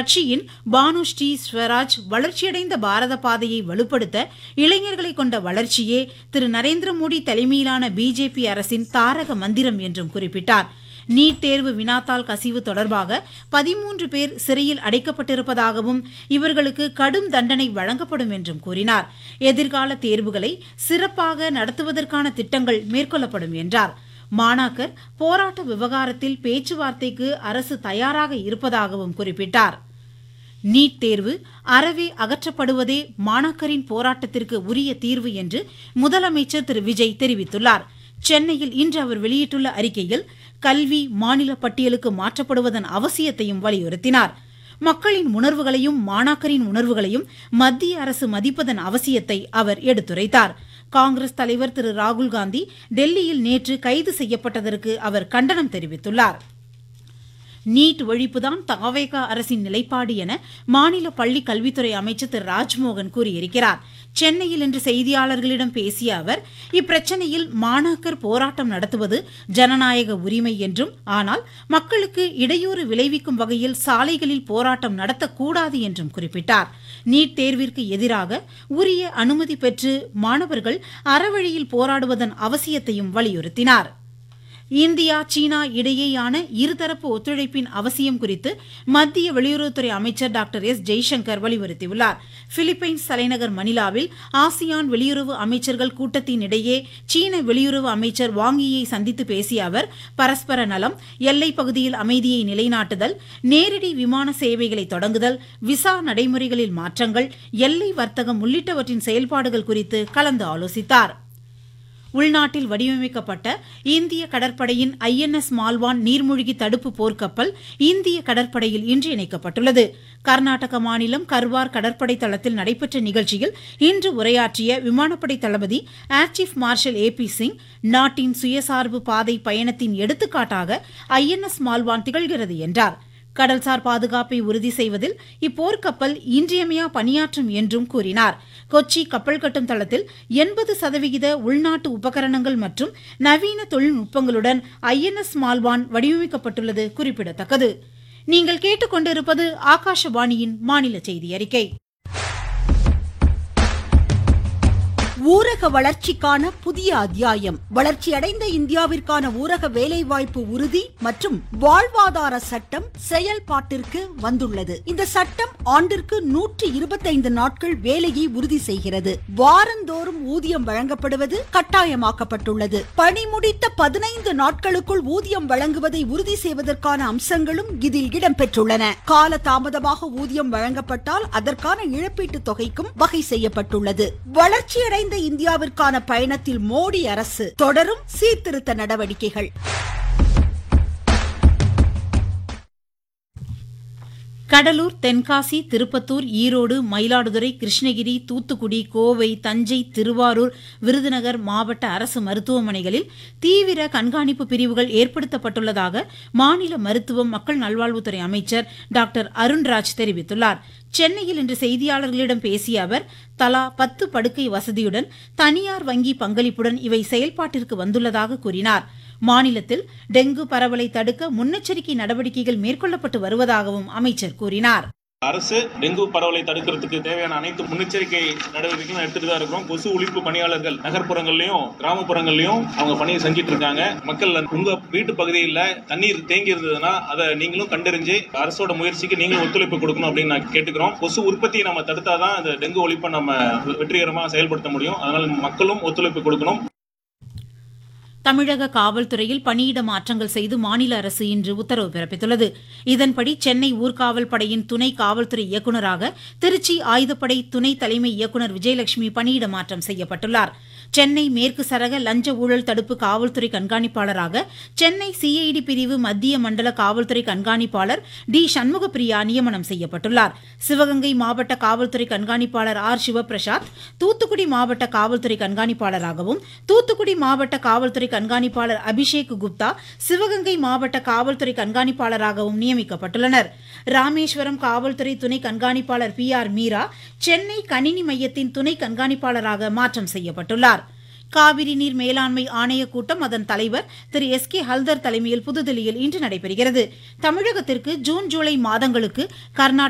கட்சியின் பானுஸ்ரீ ஸ்வராஜ் வளர்ச்சியடைந்த பாரத பாதையை வலுப்படுத்த இளைஞர்களை கொண்ட வளர்ச்சியே திரு நரேந்திர மோடி தலைமையிலான பிஜேபி அரசின் தாரக மந்திரம் என்றும் குறிப்பிட்டார் நீட் தேர்வு வினாத்தாள் கசிவு தொடர்பாக பதிமூன்று பேர் சிறையில் அடைக்கப்பட்டிருப்பதாகவும் இவர்களுக்கு கடும் தண்டனை வழங்கப்படும் என்றும் கூறினார் எதிர்கால தேர்வுகளை சிறப்பாக நடத்துவதற்கான திட்டங்கள் மேற்கொள்ளப்படும் என்றார் மாணாக்கர் போராட்ட விவகாரத்தில் பேச்சுவார்த்தைக்கு அரசு தயாராக இருப்பதாகவும் குறிப்பிட்டார் நீட் தேர்வு அறவே அகற்றப்படுவதே மாணாக்கரின் போராட்டத்திற்கு உரிய தீர்வு என்று முதலமைச்சர் திரு விஜய் தெரிவித்துள்ளார் சென்னையில் இன்று அவர் வெளியிட்டுள்ள அறிக்கையில் கல்வி மாநில பட்டியலுக்கு மாற்றப்படுவதன் அவசியத்தையும் வலியுறுத்தினார் மக்களின் உணர்வுகளையும் மாணாக்கரின் உணர்வுகளையும் மத்திய அரசு மதிப்பதன் அவசியத்தை அவர் எடுத்துரைத்தார் காங்கிரஸ் தலைவர் திரு ராகுல்காந்தி டெல்லியில் நேற்று கைது செய்யப்பட்டதற்கு அவர் கண்டனம் தெரிவித்துள்ளார் நீட் ஒழிப்புதான் தாவேகா அரசின் நிலைப்பாடு என மாநில பள்ளி கல்வித்துறை அமைச்சர் திரு ராஜ்மோகன் கூறியிருக்கிறார் சென்னையில் இன்று செய்தியாளர்களிடம் பேசிய அவர் இப்பிரச்சனையில் மாணாக்கர் போராட்டம் நடத்துவது ஜனநாயக உரிமை என்றும் ஆனால் மக்களுக்கு இடையூறு விளைவிக்கும் வகையில் சாலைகளில் போராட்டம் நடத்தக்கூடாது என்றும் குறிப்பிட்டார் நீட் தேர்விற்கு எதிராக உரிய அனுமதி பெற்று மாணவர்கள் அறவழியில் போராடுவதன் அவசியத்தையும் வலியுறுத்தினார் இந்தியா சீனா இடையேயான இருதரப்பு ஒத்துழைப்பின் அவசியம் குறித்து மத்திய வெளியுறவுத்துறை அமைச்சர் டாக்டர் எஸ் ஜெய்சங்கர் வலியுறுத்தியுள்ளார் பிலிப்பைன்ஸ் தலைநகர் மணிலாவில் ஆசியான் வெளியுறவு அமைச்சர்கள் கூட்டத்தின் இடையே சீன வெளியுறவு அமைச்சர் வாங்கியை சந்தித்து பேசிய அவர் பரஸ்பர நலம் எல்லைப் பகுதியில் அமைதியை நிலைநாட்டுதல் நேரடி விமான சேவைகளை தொடங்குதல் விசா நடைமுறைகளில் மாற்றங்கள் எல்லை வர்த்தகம் உள்ளிட்டவற்றின் செயல்பாடுகள் குறித்து கலந்து ஆலோசித்தார் உள்நாட்டில் வடிவமைக்கப்பட்ட இந்திய கடற்படையின் ஐஎன்எஸ் மால்வான் நீர்மூழ்கி தடுப்பு போர்க்கப்பல் இந்திய கடற்படையில் இன்று இணைக்கப்பட்டுள்ளது கர்நாடக மாநிலம் கர்வார் கடற்படை தளத்தில் நடைபெற்ற நிகழ்ச்சியில் இன்று உரையாற்றிய விமானப்படை தளபதி Air Chief Marshal A P Singh நாட்டின் சுயசார்பு பாதை பயணத்தின் எடுத்துக்காட்டாக ஐஎன்எஸ் மால்வான் திகழ்கிறது என்றார் கடல்சார் பாதுகாப்பை உறுதி செய்வதில் இப்போர்க்கப்பல் இன்றியமையா பணியாற்றும் என்றும் கூறினார் கொச்சி கப்பல் கட்டும் தளத்தில் எண்பது சதவிகித உள்நாட்டு உபகரணங்கள் மற்றும் நவீன தொழில்நுட்பங்களுடன் ஐஎன்எஸ் மால்வான் வடிவமைக்கப்பட்டுள்ளது குறிப்பிடத்தக்கது நீங்கள் கேட்டுக்கொண்டிருப்பது ஆகாஷவாணியின் மாநில செய்தி அறிக்கை ஊரக வளர்ச்சிக்கான புதிய அத்தியாயம் வளர்ச்சியடைந்த இந்தியாவிற்கான ஊரக வேலைவாய்ப்பு உறுதி மற்றும் வாழ்வாதார சட்டம் செயல்பாட்டிற்கு வந்துள்ளது இந்த சட்டம் ஆண்டிற்கு நூற்றி இருபத்தைந்து நாட்கள் வேலையை உறுதி செய்கிறது வாரந்தோறும் ஊதியம் வழங்கப்படுவது கட்டாயமாக்கப்பட்டுள்ளது பணி முடித்த பதினைந்து நாட்களுக்குள் ஊதியம் வழங்குவதை உறுதி செய்வதற்கான அம்சங்களும் இதில் இடம்பெற்றுள்ளன கால தாமதமாக ஊதியம் வழங்கப்பட்டால் அதற்கான இழப்பீட்டு தொகைக்கும் வகை செய்யப்பட்டுள்ளது வளர்ச்சியடைந்த வளர்ந்த இந்தியாவிற்கான பயணத்தில் மோடி அரசு தொடரும் சீர்திருத்த நடவடிக்கைகள் கடலூர் தென்காசி திருப்பத்தூர் ஈரோடு மயிலாடுதுறை கிருஷ்ணகிரி தூத்துக்குடி கோவை தஞ்சை திருவாரூர் விருதுநகர் மாவட்ட அரசு மருத்துவமனைகளில் தீவிர கண்காணிப்பு பிரிவுகள் ஏற்படுத்தப்பட்டுள்ளதாக மாநில மருத்துவம் மக்கள் நல்வாழ்வுத்துறை அமைச்சர் டாக்டர் அருண்ராஜ் தெரிவித்துள்ளார் சென்னையில் இன்று செய்தியாளர்களிடம் பேசிய அவர் தலா பத்து படுக்கை வசதியுடன் தனியார் வங்கி பங்களிப்புடன் இவை செயல்பாட்டிற்கு வந்துள்ளதாக கூறினார் மாநிலத்தில் டெங்கு பரவலை தடுக்க முன்னெச்சரிக்கை நடவடிக்கைகள் மேற்கொள்ளப்பட்டு வருவதாகவும் அமைச்சர் கூறினார் அரசு டெங்கு பரவலை தடுக்கிறதுக்கு தேவையான அனைத்து முன்னெச்சரிக்கை நடவடிக்கைகளும் எடுத்துட்டு தான் இருக்கிறோம் கொசு ஒழிப்பு பணியாளர்கள் நகர்ப்புறங்கள்லயும் கிராமப்புறங்கள்லயும் அவங்க பணியை செஞ்சுட்டு இருக்காங்க மக்கள் உங்க வீட்டு பகுதியில் தண்ணீர் தேங்கி இருந்ததுன்னா அதை நீங்களும் கண்டறிஞ்சு அரசோட முயற்சிக்கு நீங்களும் ஒத்துழைப்பு கொடுக்கணும் அப்படின்னு நான் கேட்டுக்கிறோம் கொசு உற்பத்தியை நம்ம தடுத்தாதான் இந்த டெங்கு ஒழிப்பை நம்ம வெற்றிகரமாக செயல்படுத்த முடியும் அதனால மக்களும் ஒத்துழைப்பு கொடுக்கணும் தமிழக காவல்துறையில் பணியிட மாற்றங்கள் செய்து மாநில அரசு இன்று உத்தரவு பிறப்பித்துள்ளது இதன்படி சென்னை ஊர்காவல் படையின் துணை காவல்துறை இயக்குநராக திருச்சி ஆயுதப்படை துணை தலைமை இயக்குநர் விஜயலட்சுமி பணியிட மாற்றம் செய்யப்பட்டுள்ளார் சென்னை மேற்கு சரக லஞ்ச ஊழல் தடுப்பு காவல்துறை கண்காணிப்பாளராக சென்னை சிஐடி பிரிவு மத்திய மண்டல காவல்துறை கண்காணிப்பாளர் டி சண்முகப்பிரியா நியமனம் செய்யப்பட்டுள்ளார் சிவகங்கை மாவட்ட காவல்துறை கண்காணிப்பாளர் ஆர் சிவபிரசாத் தூத்துக்குடி மாவட்ட காவல்துறை கண்காணிப்பாளராகவும் தூத்துக்குடி மாவட்ட காவல்துறை கண்காணிப்பாளர் அபிஷேக் குப்தா சிவகங்கை மாவட்ட காவல்துறை கண்காணிப்பாளராகவும் நியமிக்கப்பட்டுள்ளனர் ராமேஸ்வரம் காவல்துறை துணை கண்காணிப்பாளர் பி ஆர் மீரா சென்னை கணினி மையத்தின் துணை கண்காணிப்பாளராக மாற்றம் செய்யப்பட்டுள்ளார் காவிரி நீர் மேலாண்மை ஆணைய கூட்டம் அதன் தலைவர் திரு எஸ் கே ஹல்தர் தலைமையில் புதுதில்லியில் இன்று நடைபெறுகிறது தமிழகத்திற்கு ஜூன் ஜூலை மாதங்களுக்கு கர்நாடக